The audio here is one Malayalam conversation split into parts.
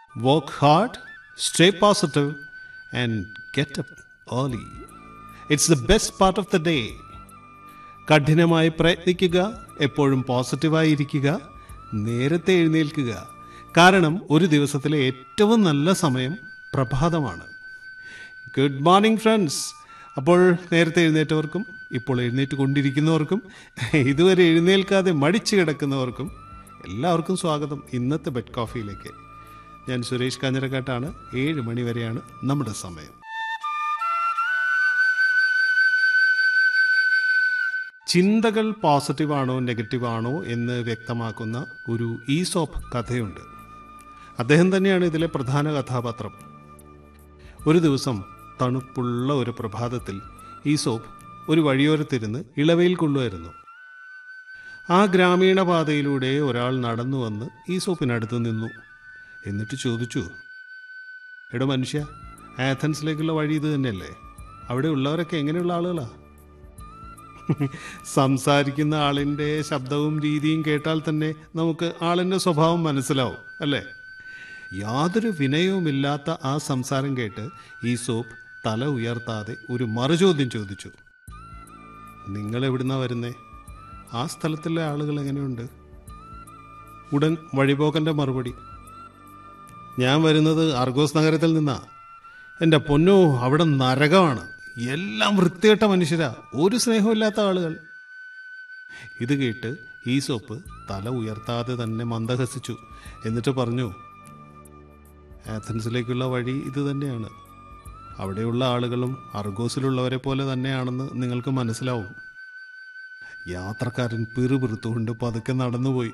Work hard stay positive and get up early it's the best part of the day കഠിനമായി പ്രയത്നിക്കുക എപ്പോഴും പോസിറ്റീവായി ഇരിക്കുക നേരത്തെ എഴുന്നേൽക്കുക കാരണം ഒരു ദിവസത്തിലെ ഏറ്റവും നല്ല സമയം പ്രഭാതമാണ് ഗുഡ് മോർണിംഗ് ഫ്രണ്ട്സ് അപ്പോൾ നേരത്തെ എഴുന്നേറ്റവർക്കും ഇപ്പോൾ എഴുന്നേറ്റ് കൊണ്ടിരിക്കുന്നവർക്കും ഇതുവരെ എഴുന്നേൽക്കാതെ മടിച്ചു കിടക്കുന്നവർക്കും എല്ലാവർക്കും സ്വാഗതം ഇന്നത്തെ ബെഡ് കോഫിയിലേക്ക് ഞാൻ സുരേഷ് കാഞ്ഞിരക്കാട്ടാണ് ഏഴ് മണി വരെയാണ് നമ്മുടെ സമയം ചിന്തകൾ പോസിറ്റീവാണോ നെഗറ്റീവാണോ എന്ന് വ്യക്തമാക്കുന്ന ഒരു ഈസോപ്പ് കഥയുണ്ട് അദ്ദേഹം തന്നെയാണ് ഇതിലെ പ്രധാന കഥാപാത്രം ഒരു ദിവസം തണുപ്പുള്ള ഒരു പ്രഭാതത്തിൽ ഈസോപ്പ് ഒരു വഴിയോരത്തിരുന്ന് ഇളവയിൽ കൊള്ളുമായിരുന്നു ആ ഗ്രാമീണ പാതയിലൂടെ ഒരാൾ നടന്നു വന്ന് ഈസോപ്പിനടുത്ത് നിന്നു എന്നിട്ട് ചോദിച്ചു എടോ മനുഷ്യ ആഥൻസിലേക്കുള്ള വഴി ഇത് തന്നെയല്ലേ അവിടെ ഉള്ളവരൊക്കെ എങ്ങനെയുള്ള ആളുകളാ സംസാരിക്കുന്ന ആളിൻ്റെ ശബ്ദവും രീതിയും കേട്ടാൽ തന്നെ നമുക്ക് ആളിൻ്റെ സ്വഭാവം മനസ്സിലാവും അല്ലേ യാതൊരു വിനയവുമില്ലാത്ത ആ സംസാരം കേട്ട് ഈ സോപ്പ് തല ഉയർത്താതെ ഒരു മറുചോദ്യം ചോദിച്ചു നിങ്ങൾ എവിടുന്നാ വരുന്നേ ആ സ്ഥലത്തുള്ള ആളുകൾ എങ്ങനെയുണ്ട് ഉടൻ വഴിപോക്കൻ്റെ മറുപടി ഞാൻ വരുന്നത് അർഗോസ് നഗരത്തിൽ നിന്നാ എൻ്റെ പൊന്നോ അവിടെ നരകമാണ് എല്ലാം വൃത്തികെട്ട മനുഷ്യരാ ഒരു സ്നേഹമില്ലാത്ത ആളുകൾ ഇത് കേട്ട് ഈ സോപ്പ് തല ഉയർത്താതെ തന്നെ മന്ദഹസിച്ചു എന്നിട്ട് പറഞ്ഞു ആഥൻസിലേക്കുള്ള വഴി ഇത് തന്നെയാണ് അവിടെയുള്ള ആളുകളും അർഗോസിലുള്ളവരെ പോലെ തന്നെയാണെന്ന് നിങ്ങൾക്ക് മനസ്സിലാവും യാത്രക്കാരൻ പിറുപിറുത്തുകൊണ്ട് പതുക്കെ നടന്നുപോയി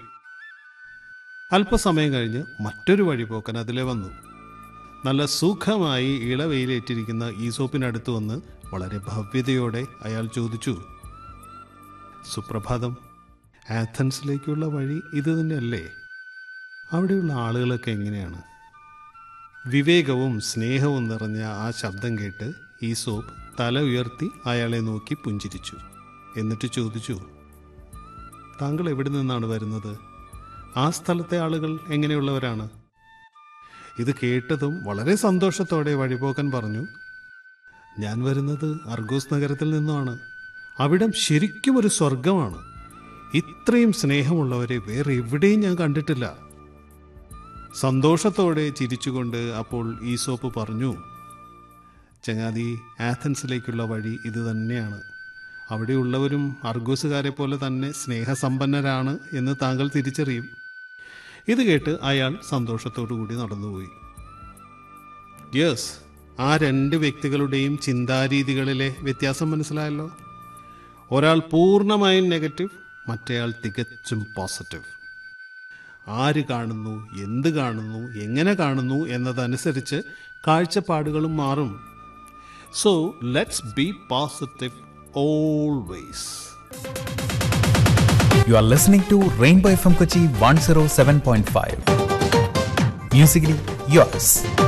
അല്പസമയം കഴിഞ്ഞ് മറ്റൊരു വഴിപോക്കൻ അതിലെ വന്നു നല്ല സുഖമായി ഇളവെയിലേറ്റിരിക്കുന്ന ഈസോപ്പിനടുത്ത് വന്ന് വളരെ ഭവ്യതയോടെ അയാൾ ചോദിച്ചു സുപ്രഭാതം ആഥൻസിലേക്കുള്ള വഴി ഇത് തന്നെയല്ലേ അവിടെയുള്ള ആളുകളൊക്കെ എങ്ങനെയാണ് വിവേകവും സ്നേഹവും നിറഞ്ഞ ആ ശബ്ദം കേട്ട് ഈസോപ്പ് തല ഉയർത്തി അയാളെ നോക്കി പുഞ്ചിരിച്ചു എന്നിട്ട് ചോദിച്ചു താങ്കൾ എവിടെ നിന്നാണ് വരുന്നത് ആ സ്ഥലത്തെ ആളുകൾ എങ്ങനെയുള്ളവരാണ് ഇത് കേട്ടതും വളരെ സന്തോഷത്തോടെ വഴിപോക്കൻ പറഞ്ഞു ഞാൻ വരുന്നത് അർഗോസ് നഗരത്തിൽ നിന്നുമാണ് അവിടം ശരിക്കും ഒരു സ്വർഗമാണ് ഇത്രയും സ്നേഹമുള്ളവരെ വേറെ എവിടെയും ഞാൻ കണ്ടിട്ടില്ല സന്തോഷത്തോടെ ചിരിച്ചുകൊണ്ട് അപ്പോൾ ഈസോപ്പ് പറഞ്ഞു ചങ്ങാതി ആഥൻസിലേക്കുള്ള വഴി ഇത് തന്നെയാണ് അവിടെയുള്ളവരും അർഗോസുകാരെ പോലെ തന്നെ സ്നേഹസമ്പന്നരാണ് എന്ന് താങ്കൾ തിരിച്ചറിയും ഇത് കേട്ട് അയാൾ സന്തോഷത്തോടു കൂടി നടന്നുപോയി യെസ് ആ രണ്ട് വ്യക്തികളുടെയും ചിന്താരീതികളിലെ വ്യത്യാസം മനസ്സിലായല്ലോ ഒരാൾ പൂർണ്ണമായും നെഗറ്റീവ് മറ്റേയാൾ തികച്ചും പോസിറ്റീവ് ആര് കാണുന്നു എന്ത് കാണുന്നു എങ്ങനെ കാണുന്നു എന്നതനുസരിച്ച് കാഴ്ചപ്പാടുകളും മാറും so let's be positive always You are listening to Rainbow FM Kochi 107.5. Musically yours.